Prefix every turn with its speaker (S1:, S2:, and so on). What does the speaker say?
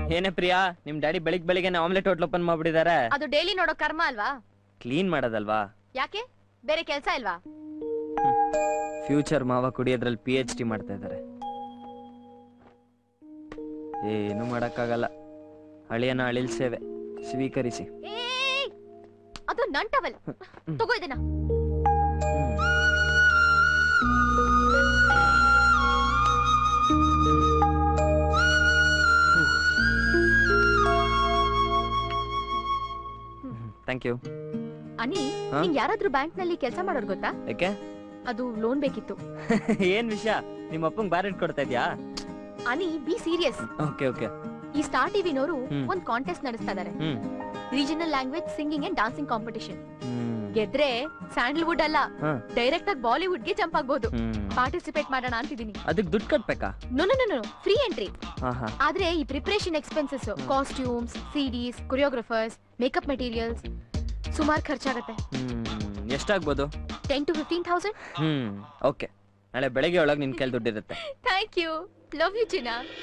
S1: ಏನೇ ಪ್ರಿಯಾ ನಿಮ್ ಡ್ಯಾಡಿ ಬೆಳಿಗ್ ಬೆಳಿಗ್ಗೆ ಆಮ್ಲೆಟ್ ಹೋಟ್ಲ್ ಓಪನ್ ಮಾಡ್ಬಿಟ್ಟಿದ್ದಾರೆ
S2: ಅದು ಡೈಲಿ ನೋಡೋ ಕರ್ಮ ಅಲ್ವಾ
S1: ಕ್ಲೀನ್ ಮಾಡೋದಲ್ವಾ
S2: ಯಾಕೆ ಬೇರೆ ಕೆಲ್ಸ ಇಲ್ವಾ
S1: ಫ್ಯೂಚರ್ ಮಾವ ಕುಡಿಯೋದ್ರಲ್ಲಿ ಪಿ ಎಚ್ ಡಿ ಮಾಡ್ತಾ ಇದ್ದಾರೆ ಏನು ಮಾಡಕ್ಕಾಗಲ್ಲ ಹಳಿಯನ ಅಳಿಲ್ ಸೇವೆ ಸ್ವೀಕರಿಸಿ
S2: ಏಯ್! ಅದು ನನ್ ಟವಲ್ ತಗೋ ಇದನ್ನ
S1: ಥ್ಯಾಂಕ್ ಯು
S2: ಅನಿ
S1: ಹಾ?
S2: ನಿಂಗ್ ಯಾರಾದ್ರೂ ಬ್ಯಾಂಕ್ ನಲ್ಲಿ ಕೆಲಸ ಮಾಡೋರ್ ಗೊತ್ತಾ
S1: ಯಾಕೆ
S2: ಅದು ಲೋನ್ ಬೇಕಿತ್ತು
S1: ಏನ್ ವಿಷಯ ನಿಮ್ಮ ಅಪ್ಪಂಗ್ ಬ್ಯಾರೆಟ್ ಕೊಡ್ತಾ ಇದ್ಯಾ
S2: ಅನಿ ಬಿ ಸೀರಿಯಸ್
S1: ಓಕೆ ಓಕೆ
S2: ಈ ಸ್ಟಾರ್ ಟಿವಿನವರು
S1: ಹ್ಮ್.
S2: ಒಂದ್ ಕಾಂಟೆಸ್ಟ್ ನಡೆಸ್ತಾ ಇದಾರೆ
S1: hmm
S2: regional language singing and dancing competition
S1: hmm
S2: ಗೆದ್ರೆ ಸ್ಯಾಂಡಲ್ವುಡ್ ಅಲ್ಲ
S1: ಹಾ.
S2: ಡೈರೆಕ್ಟ್ ಆಗಿ ಬಾಲಿವುಡ್ ಗೆ ಜಂಪ್ ಆಗ್ಬೋದು
S1: ಹ್ಮ್
S2: ಪಾರ್ಟಿಸಿಪೇಟ್ ಮಾಡೋಣ ಅಂತಿದೀನಿ
S1: ಅದಕ್ ದುಡ್ಡು ಕಟ್ಬೇಕಾ
S2: no no no free entry
S1: ಹಾ ಹಾ
S2: ಆದ್ರೆ ಈ preparation expenses costumes CDs choreographers makeup materials ಸುಮಾರು ಖರ್ಚಾಗತ್ತೆ
S1: ಹ್ಮ್ ಎಷ್ಟಾಗ್ಬೋದು
S2: ten to fifteen thousand
S1: hmm okay ನಾಳೆ ಬೆಳಗ್ಗೆ ಒಳಗೆ ನಿನ್ ಕೈಲಿ ದುಡ್ಡಿರುತ್ತೆ
S2: ಥ್ಯಾಂಕ್ ಯು ಲವ್ ಯು ಚಿನಾ